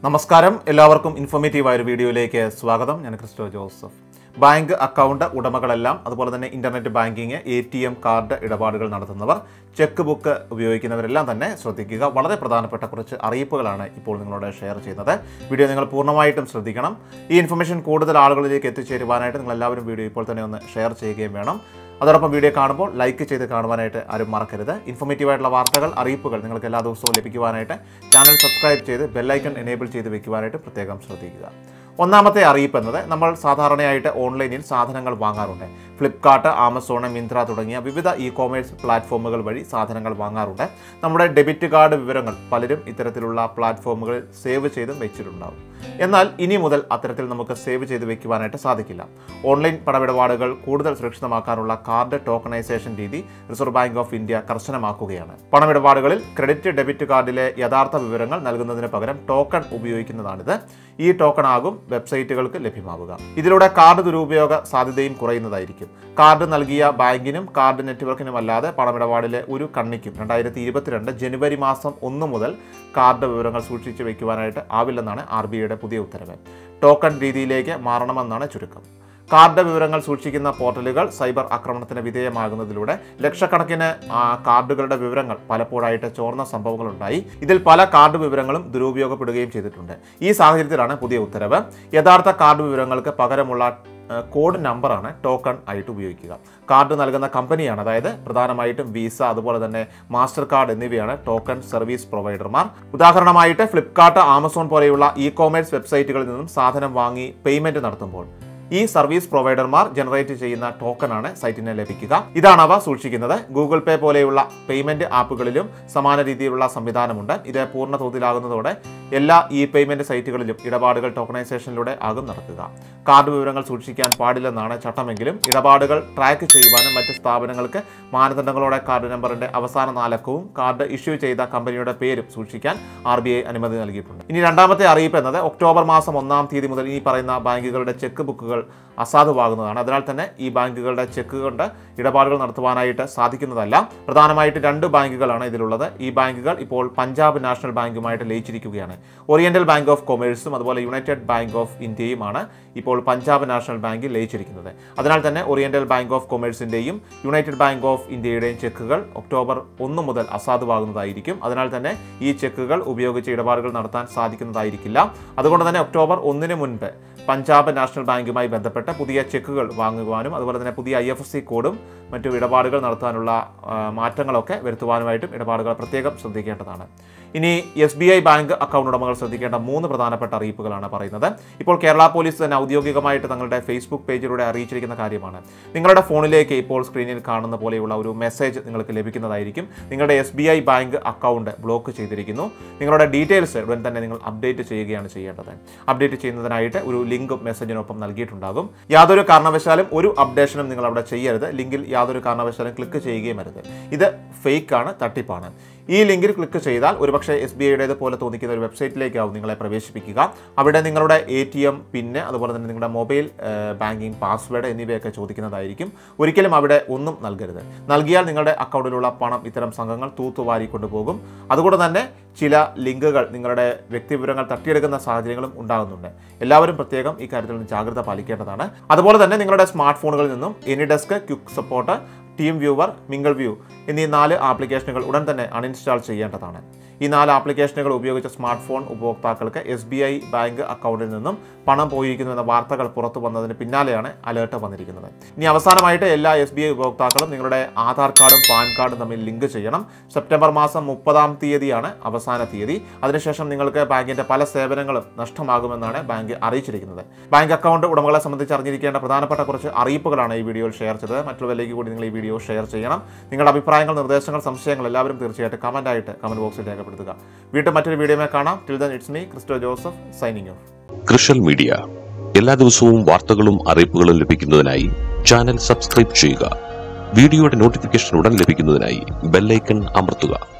നമസ്കാരം എല്ലാവർക്കും ഇൻഫോർമേറ്റീവായ ഒരു വീഡിയോയിലേക്ക് സ്വാഗതം ഞാൻ ക്രിസ്റ്റോ ജോസഫ് ബാങ്ക് അക്കൗണ്ട് ഉടമകളെല്ലാം അതുപോലെ തന്നെ internet banking A T M card ഇടപാടുകൾ നടത്തുന്നവർ ചെക്ക് ബുക്ക് ഉപയോഗിക്കുന്നവരെല്ലാം തന്നെ ശ്രദ്ധിക്കുക വളരെ പ്രധാനപ്പെട്ട കുറച്ച് അറിയിപ്പുകളാണ് ഇപ്പോൾ നിങ്ങളോട് ഷെയർ ചെയ്യുന്നത് വീഡിയോ നിങ്ങൾ പൂർണ്ണമായിട്ടും ശ്രദ്ധിക്കണം ഈ ഇൻഫർമേഷൻ കൂടുതൽ ആളുകളിലേക്ക് എത്തിച്ചേരുവാനായിട്ട് നിങ്ങൾ എല്ലാവരും വീഡിയോ ഇപ്പോൾ തന്നെ ഒന്ന് ഷെയർ ചെയ്യുകയും വേണം അതോടൊപ്പം വീഡിയോ കാണുമ്പോൾ ലൈക്ക് ചെയ്ത് കാണുവാനായിട്ട് ആരും മറക്കരുത് ഇൻഫോർമേറ്റീവ് ആയിട്ടുള്ള വാർത്തകൾ അറിയിപ്പുകൾ നിങ്ങൾക്ക് എല്ലാ ദിവസവും ലഭിക്കുവാനായിട്ട് ചാനൽ സബ്സ്ക്രൈബ് ചെയ്ത് ബെല്ലൈക്കൺ എനേബിൾ ചെയ്ത് വെക്കുവാനായിട്ട് പ്രത്യേകം ശ്രദ്ധിക്കുക ഒന്നാമത്തെ അറിയിപ്പ് എന്നത് നമ്മൾ സാധാരണയായിട്ട് ഓൺലൈനിൽ സാധനങ്ങൾ വാങ്ങാറുണ്ട് ഫ്ലിപ്കാർട്ട് ആമസോൺ മിന്ത്ര തുടങ്ങിയ വിവിധ ഇ കോമേഴ്സ് പ്ലാറ്റ്ഫോമുകൾ വഴി സാധനങ്ങൾ വാങ്ങാറുണ്ട് നമ്മുടെ ഡെബിറ്റ് കാർഡ് വിവരങ്ങൾ പലരും ഇത്തരത്തിലുള്ള പ്ലാറ്റ്ഫോമുകളിൽ സേവ് ചെയ്തും വെച്ചിട്ടുണ്ടാവും എന്നാൽ ഇനി മുതൽ അത്തരത്തിൽ നമുക്ക് സേവ് ചെയ്ത് വെക്കുവാനായിട്ട് സാധിക്കില്ല ഓൺലൈൻ പണമിടപാടുകൾ കൂടുതൽ സുരക്ഷിതമാക്കാനുള്ള കാർഡ് ടോക്കണൈസേഷൻ രീതി റിസർവ് ബാങ്ക് ഓഫ് ഇന്ത്യ കർശനമാക്കുകയാണ് പണമിടപാടുകളിൽ ക്രെഡിറ്റ് ഡെബിറ്റ് കാർഡിലെ യഥാർത്ഥ വിവരങ്ങൾ നൽകുന്നതിന് പകരം ടോക്കൺ ഉപയോഗിക്കുന്നതാണിത് ഈ ടോക്കൺ ആകും വെബ്സൈറ്റുകൾക്ക് ലഭ്യമാവുക ഇതിലൂടെ കാർഡ് ദുരുപയോഗ സാധ്യതയും കുറയുന്നതായിരിക്കും കാർഡ് നൽകിയ ബാങ്കിനും കാർഡ് നെറ്റ്വർക്കിനും അല്ലാതെ പണമിടപാടിലെ ഒരു കണ്ണിക്കും രണ്ടായിരത്തി ഇരുപത്തിരണ്ട് ജനുവരി മാസം ഒന്ന് മുതൽ കാർഡ് വിവരങ്ങൾ സൂക്ഷിച്ചു വയ്ക്കുവാനായിട്ട് ആവില്ലെന്നാണ് ആർ ബി ഐയുടെ പുതിയ ഉത്തരവ് ടോക്കൺ രീതിയിലേക്ക് മാറണമെന്നാണ് ചുരുക്കം കാർഡ് വിവരങ്ങൾ സൂക്ഷിക്കുന്ന പോർട്ടലുകൾ സൈബർ ആക്രമണത്തിന് വിധേയമാകുന്നതിലൂടെ ലക്ഷക്കണക്കിന് ആ, കാർഡുകളുടെ വിവരങ്ങൾ പലപ്പോഴായിട്ട് ചോർന്ന സംഭവങ്ങളുണ്ടായി ഇതിൽ പല കാർഡ് വിവരങ്ങളും ദുരുപയോഗപ്പെടുകയും ചെയ്തിട്ടുണ്ട് ഈ സാഹചര്യത്തിലാണ് പുതിയ ഉത്തരവ് യഥാർത്ഥ കാർഡ് വിവരങ്ങൾക്ക് പകരമുള്ള ആ, കോഡ് നമ്പറാണ് ടോക്കൺ ആയിട്ട് ഉപയോഗിക്കുക കാർഡ് നൽകുന്ന കമ്പനിയാണ് അതായത് പ്രധാനമായിട്ടും വിസ അതുപോലെ തന്നെ മാസ്റ്റർ കാർഡ് എന്നിവയാണ് ടോക്കൺ സർവീസ് പ്രൊവൈഡർമാർ ഉദാഹരണമായിട്ട് ഫ്ലിപ്കാർട്ട് ആമസോൺ പോലെയുള്ള ഇ കോമേഴ്സ് വെബ്സൈറ്റുകളിൽ നിന്നും സാധനം വാങ്ങി പേയ്മെന്റ് നടത്തുമ്പോൾ ഈ സർവീസ് പ്രൊവൈഡർമാർ ജനറേറ്റ് ചെയ്യുന്ന ടോക്കണാണ് സൈറ്റിന് ലഭിക്കുക ഇതാണ് അവ സൂക്ഷിക്കുന്നത് ഗൂഗിൾ പേ പോലെയുള്ള പേയ്മെന്റ് ആപ്പുകളിലും സമാന രീതിയിലുള്ള സംവിധാനമുണ്ട് ഇത് പൂർണ്ണ തോതിലാകുന്നതോടെ എല്ലാ ഇ പേയ്മെന്റ് സൈറ്റുകളിലും ഇടപാടുകൾ ടോക്കണൈസേഷനിലൂടെ ആകും നടക്കുക കാർഡ് വിവരങ്ങൾ സൂക്ഷിക്കാൻ പാടില്ലെന്നാണ് ചട്ടമെങ്കിലും ഇടപാടുകൾ ട്രാക്ക് ചെയ്യുവാനും മറ്റ് സ്ഥാപനങ്ങൾക്ക് മാനദണ്ഡങ്ങളോടെ കാർഡ് നമ്പറിന്റെ അവസാന നാലക്കവും കാർഡ് ഇഷ്യൂ ചെയ്ത കമ്പനിയുടെ പേരും സൂക്ഷിക്കാൻ ആർ ബി ഐ അനുമതി നൽകിയിട്ടുണ്ട് ഇനി രണ്ടാമത്തെ അറിയിപ്പ് എന്നത് ഒക്ടോബർ മാസം ഒന്നാം തീയതി മുതൽ ഈ പറയുന്ന ബാങ്കുകളുടെ ചെക്ക് ബുക്കുകൾ അസാധുവാകുന്നതാണ് അതിനാൽ തന്നെ ഈ ബാങ്കുകളുടെ ചെക്ക് കൊണ്ട് ഇടപാടുകൾ നടത്തുവാനായിട്ട് സാധിക്കുന്നതല്ല പ്രധാനമായിട്ട് രണ്ട് ബാങ്കുകളാണ് ഇതിലുള്ളത് ഈ ബാങ്കുകൾ ഇപ്പോൾ പഞ്ചാബ് നാഷണൽ ബാങ്കുമായിട്ട് ലയിച്ചിരിക്കുകയാണ് ഓറിയന്റൽ ബാങ്ക് ഓഫ് കൊമേഴ്സും അതുപോലെ യുണൈറ്റഡ് ബാങ്ക് ഓഫ് ഇന്ത്യയുമാണ് ഇപ്പോൾ പഞ്ചാബ് നാഷണൽ ബാങ്കിൽ ലയിച്ചിരിക്കുന്നത് അതിനാൽ തന്നെ ഓറിയന്റൽ ബാങ്ക് ഓഫ് കൊമേഴ്സിന്റെയും യുണൈറ്റഡ് ബാങ്ക് ഓഫ് ഇന്ത്യയുടെയും ചെക്കുകൾ ഒക്ടോബർ ഒന്ന് മുതൽ അസാധുവാകുന്നതായിരിക്കും അതിനാൽ തന്നെ ഈ ചെക്കുകൾ ഉപയോഗിച്ച് ഇടപാടുകൾ നടത്താൻ സാധിക്കുന്നതായിരിക്കില്ല അതുകൊണ്ട് തന്നെ ഒക്ടോബർ ഒന്നിന് മുൻപ് പഞ്ചാബ് നാഷണൽ ബാങ്കുമായി ബന്ധപ്പെട്ട പുതിയ ചെക്കുകൾ വാങ്ങുവാനും അതുപോലെ തന്നെ പുതിയ ഐ എഫ് എസ് സി കോഡും മറ്റു ഇടപാടുകൾ നടത്താനുള്ള ആ, മാറ്റങ്ങളൊക്കെ വരുത്തുവാനുമായിട്ടും ഇടപാടുകൾ പ്രത്യേകം ശ്രദ്ധിക്കേണ്ടതാണ് ഇനി S B I bank account ഉടമകൾ ശ്രദ്ധിക്കേണ്ട മൂന്ന് പ്രധാനപ്പെട്ട അറിയിപ്പുകളാണ് പറയുന്നത് ഇപ്പോൾ കേരള പോലീസ് തന്നെ ഔദ്യോഗികമായിട്ട് തങ്ങളുടെ ഫേസ്ബുക്ക് പേജിലൂടെ അറിയിച്ചിരിക്കുന്ന കാര്യമാണ് നിങ്ങളുടെ ഫോണിലേക്ക് ഇപ്പോൾ സ്ക്രീനിൽ കാണുന്ന പോലെയുള്ള ഒരു മെസ്സേജ് നിങ്ങൾക്ക് ലഭിക്കുന്നതായിരിക്കും നിങ്ങളുടെ S B I bank account block ചെയ്തിരിക്കുന്നു നിങ്ങളുടെ ഡീറ്റെയിൽസ് ഉടൻ തന്നെ നിങ്ങൾ അപ്ഡേറ്റ് ചെയ്യുകയാണ് ചെയ്യേണ്ടത് അപ്ഡേറ്റ് ചെയ്യുന്നതിനായിട്ട് ഒരു ലിങ്ക് മെസ്സേജിനൊപ്പം നൽകിയിട്ടുണ്ടാകും യാതൊരു കാരണവശാലും ഒരു അപ്ഡേഷനും നിങ്ങൾ അവിടെ ചെയ്യരുത് ലിങ്കിൽ യാതൊരു കാരണവശാലും ക്ലിക്ക് ചെയ്യുകയും അരുത് ഇത് ഫേക്ക് ആണ് തട്ടിപ്പാണ് ഈ ലിങ്കിൽ ക്ലിക്ക് ചെയ്താൽ ഒരുപക്ഷെ എസ് ബി ഐയുടേത് പോലെ തോന്നിക്കുന്ന ഒരു വെബ്സൈറ്റിലേക്കാവും നിങ്ങളെ പ്രവേശിപ്പിക്കുക അവിടെ നിങ്ങളുടെ എ ടി എം പിന്ന് അതുപോലെ തന്നെ നിങ്ങളുടെ മൊബൈൽ ബാങ്കിങ് പാസ്വേഡ് എന്നിവയൊക്കെ ചോദിക്കുന്നതായിരിക്കും ഒരിക്കലും അവിടെ ഒന്നും നൽകരുത് നൽകിയാൽ നിങ്ങളുടെ അക്കൗണ്ടിലുള്ള പണം ഇത്തരം സംഘങ്ങൾ തൂത്തുവാരി കൊണ്ടുപോകും അതുകൊണ്ട് തന്നെ ചില ലിങ്കുകൾ നിങ്ങളുടെ വ്യക്തിവിവരങ്ങൾ തട്ടിയെടുക്കുന്ന സാഹചര്യങ്ങളും ഉണ്ടാകുന്നുണ്ട് എല്ലാവരും പ്രത്യേകം ഈ കാര്യത്തിൽ നിന്ന് ജാഗ്രത പാലിക്കേണ്ടതാണ് അതുപോലെ തന്നെ നിങ്ങളുടെ സ്മാർട്ട് ഫോണുകളിൽ നിന്നും AnyDesk QuickSupport TeamViewer MingleView എന്നീ നാല് ആപ്ലിക്കേഷനുകൾ ഉടൻ തന്നെ അൺഇൻസ്റ്റാൾ ചെയ്യേണ്ടതാണ് ഈ നാല് ആപ്ലിക്കേഷനുകൾ ഉപയോഗിച്ച സ്മാർട്ട് ഫോൺ ഉപഭോക്താക്കൾക്ക് എസ് ബി ഐ ബാങ്ക് അക്കൗണ്ടിൽ നിന്നും പണം പോയിരിക്കുന്നു എന്ന വാർത്തകൾ പുറത്തു വന്നതിന് പിന്നാലെയാണ് അലേർട്ട് വന്നിരിക്കുന്നത് ഇനി അവസാനമായിട്ട് എല്ലാ എസ് ബി ഐ ഉപഭോക്താക്കളും നിങ്ങളുടെ ആധാർ കാർഡും പാൻ കാർഡും തമ്മിൽ ലിങ്ക് ചെയ്യണം സെപ്റ്റംബർ മാസം മുപ്പതാം തീയതിയാണ് അവസാന തീയതി അതിനുശേഷം നിങ്ങൾക്ക് ബാങ്കിന്റെ പല സേവനങ്ങളും നഷ്ടമാകുമെന്നാണ് ബാങ്ക് അറിയിച്ചിരിക്കുന്നത് ബാങ്ക് അക്കൗണ്ട് ഉടമകളെ സംബന്ധിച്ച് അറിഞ്ഞിരിക്കേണ്ട പ്രധാനപ്പെട്ട കുറച്ച് അറിയിപ്പുകളാണ് ഈ വീഡിയോയിൽ ഷെയർ ചെയ്തത് മറ്റുള്ളവരിലേക്ക് കൂടി നിങ്ങൾ ഈ വീഡിയോ ഷെയർ ചെയ്യണം നിങ്ങളുടെ അഭിപ്രായങ്ങൾ നിർദ്ദേശങ്ങൾ സംശയങ്ങൾ എല്ലാവരും തീർച്ചയായിട്ടും കമന്റ് ആയിട്ട് കമന്റ് ബോക്സിൽ രേഖപ്പെടുത്തുക വീണ്ടും മറ്റൊരു വീഡിയോമേ കാണാം till then it's me Christo Joseph signing off കൃഷൽ മീഡിയ എല്ലാ ദിവസവും വാർത്തകളും അറിയിപ്പുകളും ലഭിക്കുന്നതിനായി ചാനൽ സബ്സ്ക്രൈബ് ചെയ്യുക വീഡിയോയുടെ നോട്ടിഫിക്കേഷൻ ഉടൻ ലഭിക്കുന്നതിനായി ബെല്ലൈക്കൺ അമർത്തുക